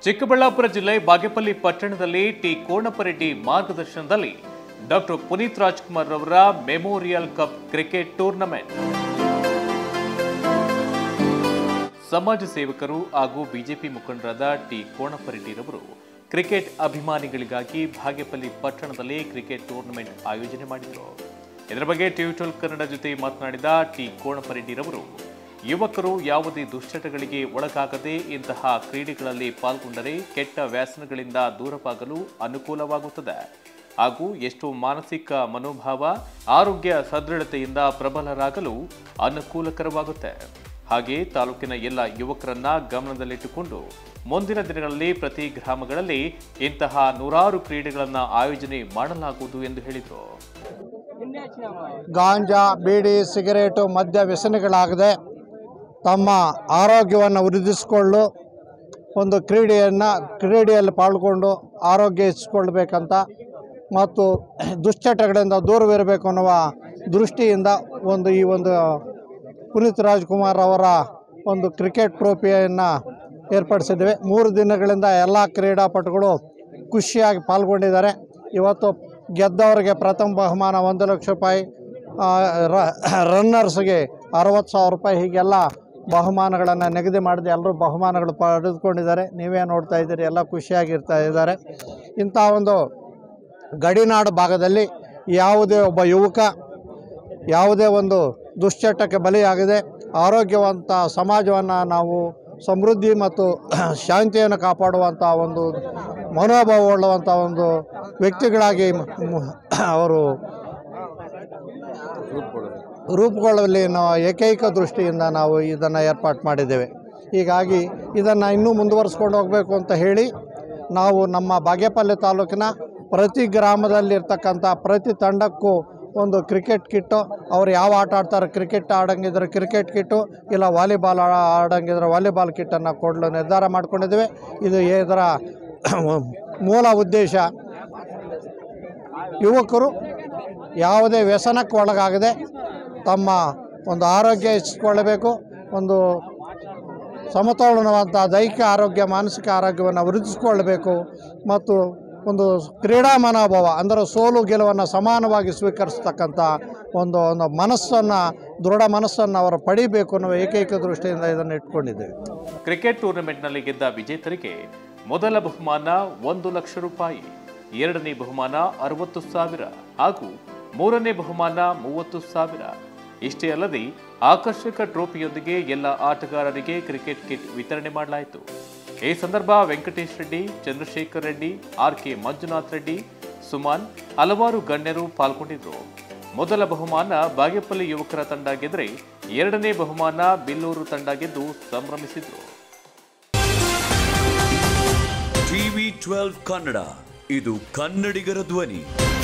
ಚಿಕ್ಕಬಳ್ಳಾಪುರ ಜಿಲ್ಲೆ ಬಾಗೇಪಲ್ಲಿ ಪಟ್ಟಣದಲ್ಲಿ ಟಿ ಕೋಣಪರೆಡ್ಡಿ ಮಾರ್ಗದರ್ಶನದಲ್ಲಿ ಡಾಕ್ಟರ್ ಪುನೀತ್ ರಾಜ್ಕುಮಾರ್ ಅವರ ಮೆಮೋರಿಯಲ್ ಕಪ್ ಕ್ರಿಕೆಟ್ ಟೂರ್ನಮೆಂಟ್ ಸಮಾಜ ಸೇವಕರು ಹಾಗೂ ಬಿಜೆಪಿ ಮುಖಂಡರಾದ ಟಿ ಕೋಣಪರೆಡ್ಡಿರವರು ಕ್ರಿಕೆಟ್ ಅಭಿಮಾನಿಗಳಿಗಾಗಿ ಬಾಗೇಪಲ್ಲಿ ಪಟ್ಟಣದಲ್ಲಿ ಕ್ರಿಕೆಟ್ ಟೂರ್ನಮೆಂಟ್ ಆಯೋಜನೆ ಮಾಡಿದರು ಇದರ ಬಗ್ಗೆ ಟಿವಿ ಟ್ವೆಲ್ ಕನ್ನಡ ಜೊತೆ ಮಾತನಾಡಿದ ಟಿ ಕೋಣಪರೆಡ್ಡಿರವರು ಯುವಕರು ಯಾವುದೇ ದುಶ್ಚಟಗಳಿಗೆ ಒಳಗಾಗದೆ ಇಂತಹ ಕ್ರೀಡೆಗಳಲ್ಲಿ ಪಾಲ್ಗೊಂಡರೆ ಕೆಟ್ಟ ವ್ಯಸನಗಳಿಂದ ದೂರವಾಗಲು ಅನುಕೂಲವಾಗುತ್ತದೆ ಹಾಗೂ ಎಷ್ಟು ಮಾನಸಿಕ ಮನೋಭಾವ ಆರೋಗ್ಯ ಸದೃಢತೆಯಿಂದ ಪ್ರಬಲರಾಗಲು ಅನುಕೂಲಕರವಾಗುತ್ತೆ ಹಾಗೆ ತಾಲೂಕಿನ ಎಲ್ಲ ಯುವಕರನ್ನ ಗಮನದಲ್ಲಿಟ್ಟುಕೊಂಡು ಮುಂದಿನ ದಿನಗಳಲ್ಲಿ ಪ್ರತಿ ಗ್ರಾಮಗಳಲ್ಲಿ ಇಂತಹ ನೂರಾರು ಕ್ರೀಡೆಗಳನ್ನು ಆಯೋಜನೆ ಮಾಡಲಾಗುವುದು ಎಂದು ಹೇಳಿದರು ಗಾಂಜಾ ಬೀಡಿ ಸಿಗರೇಟು ಮದ್ಯ ವ್ಯಸನಿಗಳಾಗದೆ ತಮ್ಮ ಆರೋಗ್ಯವನ್ನು ವೃದ್ಧಿಸಿಕೊಳ್ಳು ಒಂದು ಕ್ರೀಡೆಯನ್ನು ಕ್ರೀಡೆಯಲ್ಲಿ ಪಾಲ್ಗೊಂಡು ಆರೋಗ್ಯ ಹೆಚ್ಚಿಸ್ಕೊಳ್ಬೇಕಂತ ಮತ್ತು ದುಶ್ಚಟಗಳಿಂದ ದೂರವಿರಬೇಕು ಅನ್ನುವ ದೃಷ್ಟಿಯಿಂದ ಒಂದು ಈ ಒಂದು ಪುನೀತ್ ರಾಜ್ಕುಮಾರ್ ಅವರ ಒಂದು ಕ್ರಿಕೆಟ್ ಟ್ರೋಫಿಯನ್ನು ಏರ್ಪಡಿಸಿದ್ದೇವೆ ಮೂರು ದಿನಗಳಿಂದ ಎಲ್ಲ ಕ್ರೀಡಾಪಟುಗಳು ಖುಷಿಯಾಗಿ ಪಾಲ್ಗೊಂಡಿದ್ದಾರೆ ಇವತ್ತು ಗೆದ್ದವರಿಗೆ ಪ್ರಥಮ ಬಹುಮಾನ ಒಂದು ಲಕ್ಷ ರೂಪಾಯಿ ಆ, ರ- ರನ್ನರ್ಸ್ಗೆ ಅರವತ್ತು ಸಾವಿರ ರೂಪಾಯಿ ಹೀಗೆಲ್ಲ ಬಹುಮಾನಗಳನ್ನು ನಿಗದಿ ಮಾಡಿದೆ ಎಲ್ಲರೂ ಬಹುಮಾನಗಳು ಪಡೆದುಕೊಂಡಿದ್ದಾರೆ ನೀವೇ ನೋಡ್ತಾ ಇದ್ದೀರಿ ಎಲ್ಲ ಖುಷಿಯಾಗಿರ್ತಾ ಇದ್ದಾರೆ ಇಂಥ ಒಂದು ಗಡಿನಾಡು ಭಾಗದಲ್ಲಿ ಯಾವುದೇ ಒಬ್ಬ ಯುವಕ ಯಾವುದೇ ಒಂದು ದುಶ್ಚಟಕ್ಕೆ ಬಲಿಯಾಗದೆ ಆರೋಗ್ಯವಂತ ಸಮಾಜವನ್ನು ನಾವು ಸಮೃದ್ಧಿ ಮತ್ತು ಶಾಂತಿಯನ್ನು ಕಾಪಾಡುವಂಥ ಒಂದು ಮನೋಭಾವವುಳ್ಳುವಂಥ ಒಂದು ವ್ಯಕ್ತಿಗಳಾಗಿ ಮ- ಮ- ಅವರು ರೂಪುಗೊಳ್ಳುವಲ್ಲಿ ನಾವು ಏಕೈಕ ದೃಷ್ಟಿಯಿಂದ ನಾವು ಇದನ್ನು ಏರ್ಪಾಟ್ ಮಾಡಿದ್ದೇವೆ ಹೀಗಾಗಿ ಇದನ್ನು ಇನ್ನೂ ಮುಂದುವರಿಸ್ಕೊಂಡು ಹೋಗಬೇಕು ಅಂತ ಹೇಳಿ ನಾವು ನಮ್ಮ ಬಾಗೇಪಲ್ಲಿ ತಾಲೂಕಿನ ಪ್ರತಿ ಗ್ರಾಮದಲ್ಲಿರ್ತಕ್ಕಂಥ ಪ್ರತಿ ತಂಡಕ್ಕೂ ಒಂದು ಕ್ರಿಕೆಟ್ ಕಿಟ್ಟು ಅವ್ರು ಯಾವ ಆಟ ಆಡ್ತಾರೆ ಕ್ರಿಕೆಟ್ ಆಡಂಗಿದ್ರೆ ಕ್ರಿಕೆಟ್ ಕಿಟ್ಟು ಇಲ್ಲ ವಾಲಿಬಾಲ್ ಆ- ಆಡಂಗಿದ್ರೆ ವಾಲಿಬಾಲ್ ಕಿಟ್ಟನ್ನು ಕೊಡಲು ನಿರ್ಧಾರ ಮಾಡ್ಕೊಂಡಿದ್ದೇವೆ ಇದು ಇದರ ಮೂಲ ಉದ್ದೇಶ ಯುವಕರು ಯಾವುದೇ ವ್ಯಸನಕ್ಕೆ ಒಳಗಾಗದೆ ತಮ್ಮ ಒಂದು ಆರೋಗ್ಯ ಹೆಚ್ಚಿಸಿಕೊಳ್ಳಬೇಕು ಒಂದು ಸಮತೋಲನವಂತ ದೈಹಿಕ ಆರೋಗ್ಯ ಮಾನಸಿಕ ಆರೋಗ್ಯವನ್ನು ವೃದ್ಧಿಸಿಕೊಳ್ಳಬೇಕು ಮತ್ತು ಒಂದು ಕ್ರೀಡಾ ಮನೋಭಾವ ಅಂದರೆ ಸೋಲು ಗೆಲುವನ್ನು ಸಮಾನವಾಗಿ ಸ್ವೀಕರಿಸ್ತಕ್ಕಂಥ ಒಂದು ಒಂದು ಮನಸ್ಸನ್ನು ದೃಢ ಮನಸ್ಸನ್ನು ಅವರು ಪಡಿಬೇಕು ಅನ್ನೋ ಏಕೈಕ ದೃಷ್ಟಿಯಿಂದ ಇದನ್ನು ಇಟ್ಕೊಂಡಿದ್ದೇವೆ ಕ್ರಿಕೆಟ್ ಟೂರ್ನಮೆಂಟ್ನಲ್ಲಿ ಗೆದ್ದ ವಿಜೇತರಿಗೆ ಮೊದಲ ಬಹುಮಾನ ಒಂದು ಲಕ್ಷ ರೂಪಾಯಿ ಎರಡನೇ ಬಹುಮಾನ ಅರವತ್ತು ಸಾವಿರ ಹಾಗೂ ಮೂರನೇ ಬಹುಮಾನ ಮೂವತ್ತು ಸಾವಿರ ಇಷ್ಟೇ ಅಲ್ಲದೆ ಆಕರ್ಷಕ ಟ್ರೋಫಿಯೊಂದಿಗೆ ಎಲ್ಲ ಆಟಗಾರರಿಗೆ ಕ್ರಿಕೆಟ್ ಕಿಟ್ ವಿತರಣೆ ಮಾಡಲಾಯಿತು ಈ ಸಂದರ್ಭ ವೆಂಕಟೇಶ್ ರೆಡ್ಡಿ ಚಂದ್ರಶೇಖರ್ ರೆಡ್ಡಿ ಆರ್ ಕೆ ಮಂಜುನಾಥ್ ರೆಡ್ಡಿ ಸುಮಾನ್ ಹಲವಾರು ಗಣ್ಯರು ಪಾಲ್ಗೊಂಡಿದ್ದರು ಮೊದಲ ಬಹುಮಾನ ಬಾಗೇಪಲ್ಲಿ ಯುವಕರ ತಂಡ ಗೆದ್ರೆ ಎರಡನೇ ಬಹುಮಾನ ಬಿಲ್ಲೂರು ತಂಡ ಗೆದ್ದು ಸಂಭ್ರಮಿಸಿದ್ರು ಟಿವಿ ಟ್ವೆಲ್ವ್ ಕನ್ನಡ ಇದು ಕನ್ನಡಿಗರ ಧ್ವನಿ